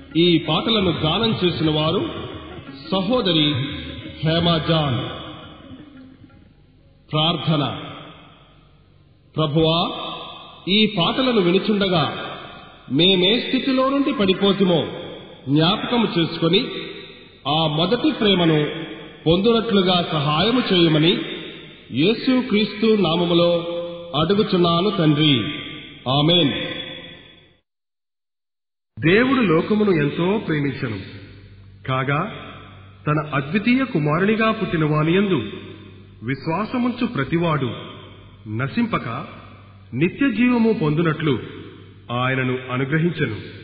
ఈ పాటలను గానం చేసిన వారు సహోదరి హేమాజాన్ ప్రార్థన ప్రభువా ఈ పాటలను వినుచుండగా మేమే స్థితిలో నుండి పడిపోతుమో జ్ఞాపకము చేసుకొని ఆ మొదటి ప్రేమను పొందునట్లుగా సహాయము చేయమని యేసు క్రీస్తు నామములో అడుగుచున్నాను తండ్రి ఆమెన్ దేవుడు లోకమును ఎంతో ప్రేమించను కాగా తన అద్వితీయ కుమారునిగా పుట్టిన వానియందు విశ్వాసముంచు ప్రతివాడు నశింపక నిత్య జీవము పొందునట్లు ఆయనను అనుగ్రహించను